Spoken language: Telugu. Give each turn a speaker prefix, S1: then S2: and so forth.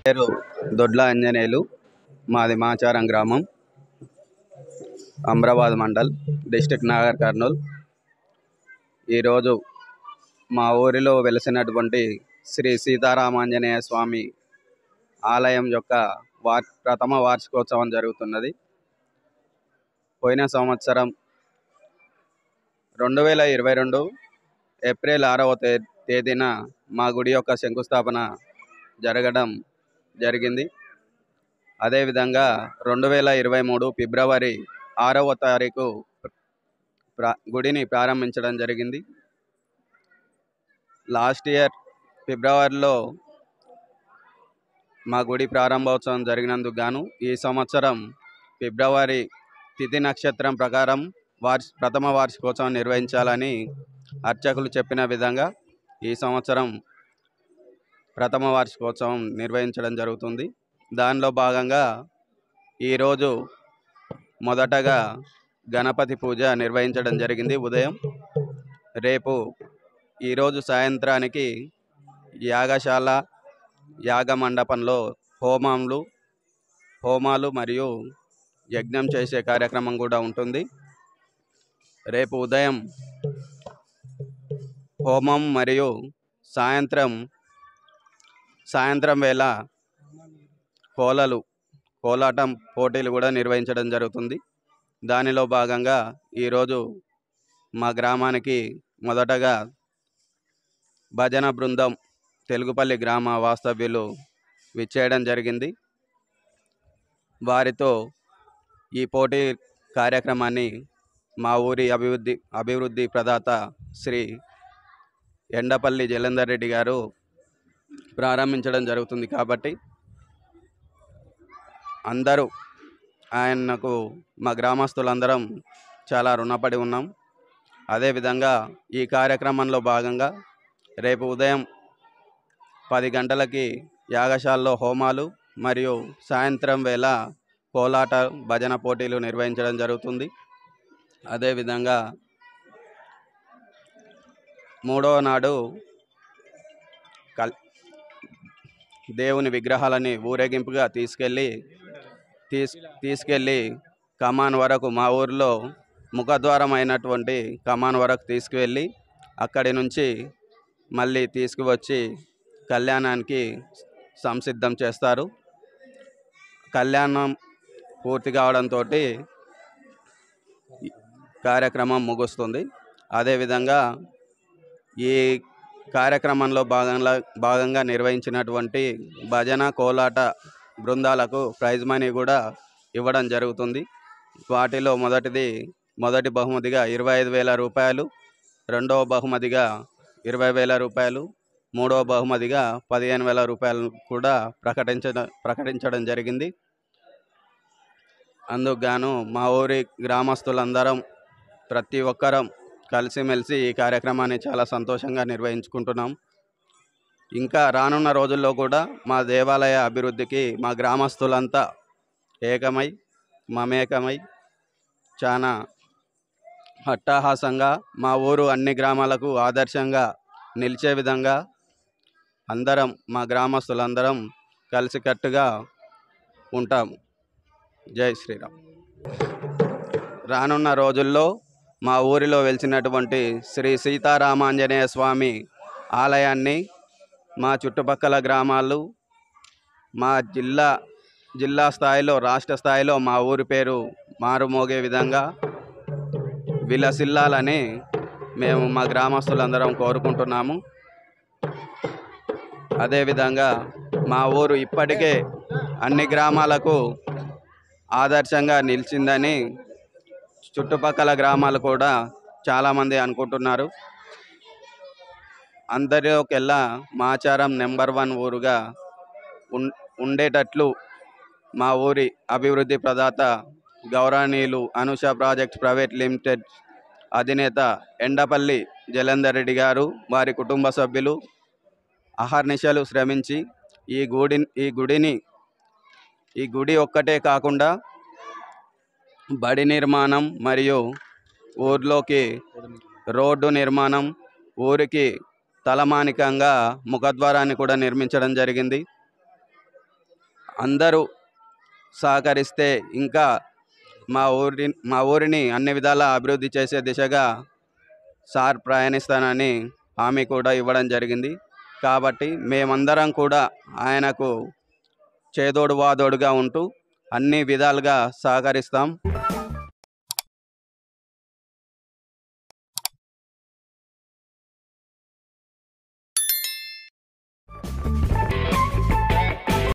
S1: పేరు దొడ్ల ఆంజనేయులు మాది మాచారం గ్రామం అమ్రాబాద్ మండల్ డిస్టిక్ నాగర్ కర్నూల్ ఈరోజు మా ఊరిలో వెలిసినటువంటి శ్రీ సీతారామాంజనేయ స్వామి ఆలయం యొక్క వార్ ప్రథమ వార్షికోత్సవం జరుగుతున్నది పోయిన సంవత్సరం రెండు వేల ఇరవై రెండు ఏప్రిల్ ఆరవ తే తేదీన మా గుడి యొక్క శంకుస్థాపన జరగడం జరిగింది అదేవిధంగా రెండు వేల ఇరవై మూడు ఫిబ్రవరి ఆరవ తారీఖు ప్రా గుడిని ప్రారంభించడం జరిగింది లాస్ట్ ఇయర్ ఫిబ్రవరిలో మా గుడి ప్రారంభోత్సవం జరిగినందుకు గాను ఈ సంవత్సరం ఫిబ్రవరి తిథి నక్షత్రం ప్రకారం వార్ష ప్రథమ వార్షికోత్సవం నిర్వహించాలని అర్చకులు చెప్పిన విధంగా ఈ సంవత్సరం ప్రథమ వార్షికోత్సవం నిర్వహించడం జరుగుతుంది దానిలో భాగంగా ఈరోజు మొదటగా గణపతి పూజ నిర్వహించడం జరిగింది ఉదయం రేపు ఈరోజు సాయంత్రానికి యాగశాల యాగ మండపంలో హోమాలు హోమాలు మరియు యజ్ఞం చేసే కార్యక్రమం కూడా ఉంటుంది రేపు ఉదయం హోమం మరియు సాయంత్రం సాయంత్రం వేళ కోలలు కోలాటం పోటీలు కూడా నిర్వహించడం జరుగుతుంది దానిలో భాగంగా ఈరోజు మా గ్రామానికి మొదటగా భజన బృందం తెలుగుపల్లి గ్రామ వాస్తవ్యులు విచ్చేయడం జరిగింది వారితో ఈ పోటీ కార్యక్రమాన్ని మా ఊరి అభివృద్ధి అభివృద్ధి ప్రదాత శ్రీ ఎండపల్లి జలంధర్ రెడ్డి గారు ప్రారంభించడం జరుగుతుంది కాబట్టి అందరూ ఆయనకు మా గ్రామస్తులందరం చాలా రుణపడి ఉన్నాం అదేవిధంగా ఈ కార్యక్రమంలో భాగంగా రేపు ఉదయం పది గంటలకి యాగశాలలో హోమాలు మరియు సాయంత్రం వేళ కోలాట భజన పోటీలు నిర్వహించడం జరుగుతుంది అదేవిధంగా మూడవ నాడు కల్ దేవుని విగ్రహాలని ఊరేగింపుగా తీసుకెళ్ళి తీస్ తీసుకెళ్ళి కమాన్ వరకు మా ఊరిలో ముఖద్వారం అయినటువంటి కమాన్ వరకు తీసుకువెళ్ళి అక్కడి నుంచి మళ్ళీ తీసుకువచ్చి కళ్యాణానికి సంసిద్ధం చేస్తారు కళ్యాణం పూర్తి కావడంతో కార్యక్రమం ముగుస్తుంది అదేవిధంగా ఈ కార్యక్రమంలో భాగంగా భాగంగా నిర్వహించినటువంటి భజన కోలాట బృందాలకు ప్రైజ్ మనీ కూడా ఇవ్వడం జరుగుతుంది వాటిలో మొదటిది మొదటి బహుమతిగా ఇరవై ఐదు వేల రూపాయలు రెండవ బహుమతిగా ఇరవై వేల రూపాయలు మూడవ బహుమతిగా పదిహేను వేల రూపాయలు కూడా ప్రకటించడం ప్రకటించడం జరిగింది అందుకు గాను మా ఊరి గ్రామస్తులందరం ప్రతి ఒక్కరం కలిసిమెలిసి ఈ కార్యక్రమాన్ని చాలా సంతోషంగా నిర్వహించుకుంటున్నాం ఇంకా రానున్న రోజుల్లో కూడా మా దేవాలయ అభివృద్ధికి మా గ్రామస్తులంతా ఏకమై మమేకమై చాలా అట్టహాసంగా మా ఊరు అన్ని గ్రామాలకు ఆదర్శంగా నిలిచే విధంగా అందరం మా గ్రామస్తులందరం కలిసికట్టుగా ఉంటాము జై శ్రీరామ్ రానున్న రోజుల్లో మా ఊరిలో వెలిసినటువంటి శ్రీ సీతారామాంజనేయ స్వామి ఆలయాన్ని మా చుట్టుపక్కల గ్రామాలు మా జిల్లా జిల్లా స్థాయిలో రాష్ట్ర స్థాయిలో మా ఊరి పేరు మారుమోగే విధంగా విలసిల్లాలని మేము మా గ్రామస్తులందరం కోరుకుంటున్నాము అదేవిధంగా మా ఊరు ఇప్పటికే అన్ని గ్రామాలకు ఆదర్శంగా నిలిచిందని చుట్టుపక్కల గ్రామాలు కూడా చాలామంది అనుకుంటున్నారు అందరిలోకెల్లా మాచారం నెంబర్ వన్ ఊరుగా ఉన్ ఉండేటట్లు మా ఊరి అభివృద్ధి ప్రదాత గౌరవనీయులు అనుష ప్రాజెక్ట్స్ ప్రైవేట్ లిమిటెడ్ అధినేత ఎండపల్లి జలంధర్ రెడ్డి గారు వారి కుటుంబ సభ్యులు అహర్నిశలు శ్రమించి ఈ గుడి ఈ గుడిని ఈ గుడి ఒక్కటే కాకుండా బడి నిర్మాణం మరియు ఊర్లోకి రోడ్డు నిర్మాణం ఊరికి తలమానికంగా ముఖద్వారాన్ని కూడా నిర్మించడం జరిగింది అందరూ సహకరిస్తే ఇంకా మా ఊరి మా ఊరిని అన్ని విధాలా అభివృద్ధి చేసే దిశగా సార్ ప్రయాణిస్తానని హామీ కూడా ఇవ్వడం జరిగింది కాబట్టి మేమందరం కూడా ఆయనకు చేదోడు వాదోడుగా ఉంటూ అన్ని విధాలుగా సహకరిస్తాం